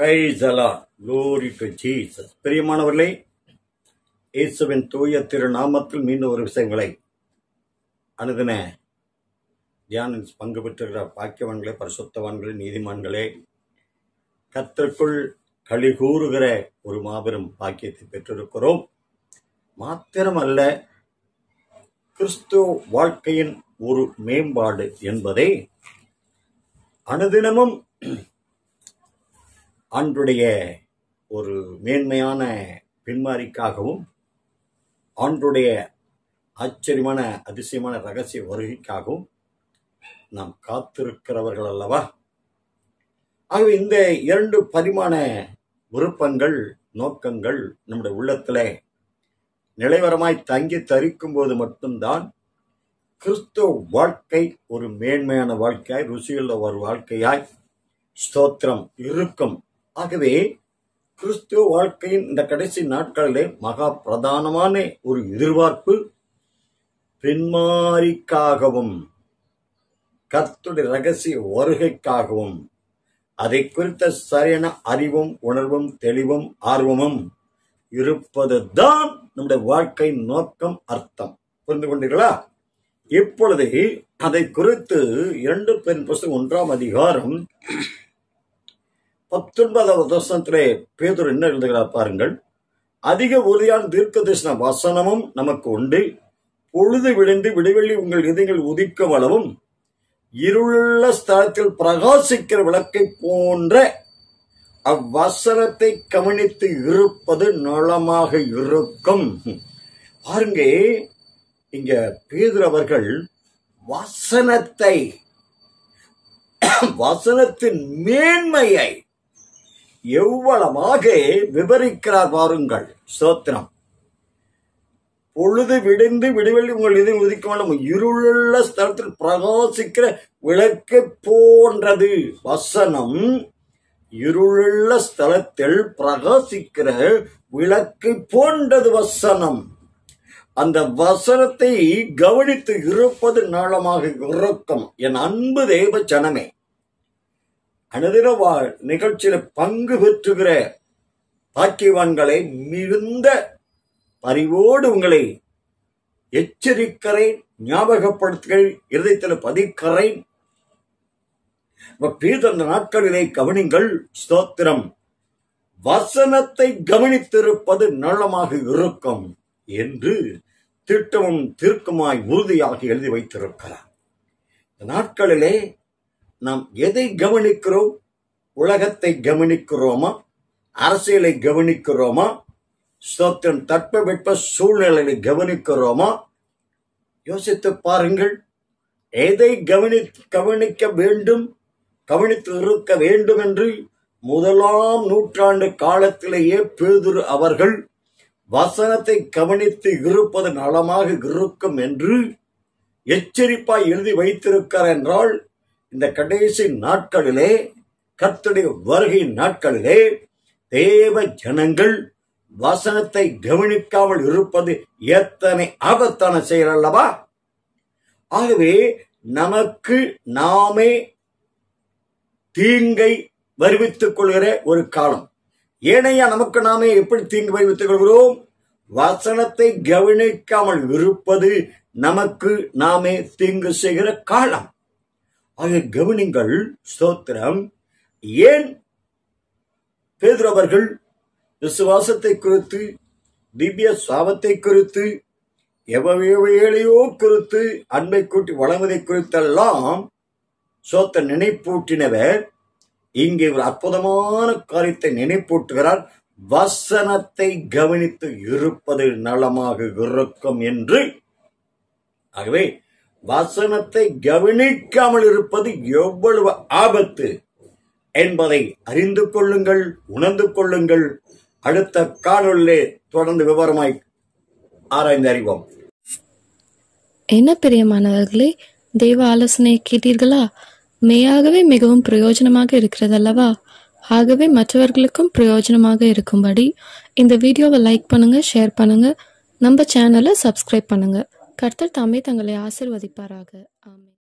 price Lord glory to Jesus பிரியமானவர்களே இயேசுவின் தூய திருநாமத்தில் மீண்டும் ஒரு விஷயங்களை அனுதின தியானம் பங்கு பெற்றுகிற பாக்கியவான்களே பரிசுத்தவான்களே நீதிமான்களே கத்திற்குள் களி கூறுகிற ஒரு மாபெரும் பாக்கியத்தை பெற்றிருக்கிறோம் மாத்திரமல்ல கிறிஸ்துவ வாழ்க்கையின் ஒரு மேம்பாடு என்பதை அனுதினமும் ஆண்டுடைய ஒரு மேன்மையான பின்மாரிக்காகவும் ஆண்டுடைய ஆச்சரியமான அதிசயமான ரகசிய வருகைக்காகவும் நாம் காத்திருக்கிறவர்கள் அல்லவா ஆகவே இந்த இரண்டு பரிமாண விருப்பங்கள் நோக்கங்கள் நம்முடைய உள்ளத்திலே நிலைவரமாய் தங்கி தரிக்கும் போது மட்டும்தான் கிறிஸ்துவ வாழ்க்கை ஒரு மேன்மையான வாழ்க்கையாய் ருசியுள்ள ஒரு வாழ்க்கையாய் ஸ்தோத்திரம் இருக்கும் ஆகவே கிறிஸ்துவ வாழ்க்கையின் இந்த கடைசி நாட்களிலே மகா பிரதானமான ஒரு எதிர்பார்ப்பு பின்மாரிக்காகவும் கர்த்துடைய ரகசிய வருகைக்காகவும் அதை குறித்த சரியான அறிவும் உணர்வும் தெளிவும் ஆர்வமும் இருப்பதுதான் நம்முடைய வாழ்க்கை நோக்கம் அர்த்தம் புரிந்து கொண்டீர்களா இப்பொழுது அதை குறித்து இரண்டு பெண் புஸ்தகம் ஒன்றாம் அதிகாரம் பத்தொன்பதாவது வருஷத்திலே பேதர் என்ன எழுதுகிறார் பாருங்கள் அதிக உறுதியான தீர்க்க தரிசன வசனமும் நமக்கு உண்டு பொழுது விழுந்து விடுவெள்ளி உங்கள் இதயங்கள் உதிக்கும் அளவும் இருளுள்ள ஸ்தலத்தில் பிரகாசிக்கிற விளக்கை போன்ற அவ்வசனத்தை கவனித்து இருப்பது நலமாக இருக்கும் பாருங்க இங்க பேதர் அவர்கள் வசனத்தை வசனத்தின் மேன்மையை எவ்வளவாக விவரிக்கிறார் பாருங்கள் ஸ்தோத்திரம் பொழுது விடிந்து விடுவெளி உங்கள் இது உதிக்க வேண்டும் இருளுள்ள ஸ்தலத்தில் பிரகாசிக்கிற விளக்கு போன்றது வசனம் இருளுள்ள ஸ்தலத்தில் பிரகாசிக்கிற விளக்கு போன்றது வசனம் அந்த வசனத்தை கவனித்து இருப்பது நாளமாக இருக்கும் என் அன்பு தேவ ஜனமே அனுதின வா- நிகழ்ச்சியில பங்கு பெற்றுகிற பாக்கியவான்களை மிகுந்த பரிவோடு உங்களை எச்சரிக்கிறேன் ஞாபகப்படுத்துகிறேன் இருதயத்தில் பதிக்கிறேன் இப்ப பீதர் அந்த நாட்களிலே கவனிங்கள் ஸ்தோத்திரம் வசனத்தை கவனித்திருப்பது நலமாக இருக்கும் என்று திட்டமும் தீர்க்கமாய் உறுதியாக எழுதி வைத்திருக்கிறார் இந்த நாட்களிலே நாம் எதை கவனிக்கிறோம் உலகத்தை கவனிக்கிறோமா அரசியலை கவனிக்கிறோமா ஸ்தோத்திரம் தட்பவெட்ப சூழ்நிலையை கவனிக்கிறோமா யோசித்து பாருங்கள் எதை கவனி கவனிக்க வேண்டும் கவனித்து இருக்க வேண்டும் என்று முதலாம் நூற்றாண்டு காலத்திலேயே பேதுரு அவர்கள் வசனத்தை கவனித்து இருப்பது நலமாக இருக்கும் என்று எச்சரிப்பாய் எழுதி வைத்திருக்கிறார் என்றால் இந்த கடைசி நாட்களிலே கர்த்தருடைய வருகை நாட்களிலே தேவ ஜனங்கள் வசனத்தை கவனிக்காமல் இருப்பது எத்தனை ஆபத்தான செயல் அல்லவா ஆகவே நமக்கு நாமே தீங்கை வருவித்துக் கொள்கிற ஒரு காலம் ஏனையா நமக்கு நாமே எப்படி தீங்கு வருவித்துக் கொள்கிறோம் வசனத்தை கவனிக்காமல் இருப்பது நமக்கு நாமே தீங்கு செய்கிற காலம் ஆக கவனிங்கள் ஸ்தோத்திரம் ஏன் பேதுரு அவர்கள் விசுவாசத்தை குறித்து திவ்ய சாபத்தை குறித்து எவையோ குறித்து அன்பை கூட்டி வழங்குவதை குறித்தெல்லாம் சோத்த நினைப்பூட்டினவர் இங்கே ஒரு அற்புதமான காரியத்தை நினைப்பூட்டுகிறார் வசனத்தை கவனித்து இருப்பது நலமாக இருக்கும் என்று ஆகவே வசனத்தை கவனிக்காமல் இருப்பது எவ்வளவு ஆபத்து என்பதை அறிந்து கொள்ளுங்கள் உணர்ந்து கொள்ளுங்கள் அடுத்த காணொளிலே தொடர்ந்து விவரமாய் ஆராய்ந்து அறிவோம் என்ன பிரியமானவர்களே தெய்வ ஆலோசனையை கேட்டீர்களா மெய்யாகவே மிகவும் பிரயோஜனமாக இருக்கிறதல்லவா ஆகவே மற்றவர்களுக்கும் பிரயோஜனமாக இருக்கும்படி இந்த வீடியோவை லைக் பண்ணுங்க ஷேர் பண்ணுங்க நம்ம சேனலை சப்ஸ்கிரைப் பண்ணுங்க கர்த்தர் தாமே தங்களை ஆசிர்வதிப்பாராக ஆமென்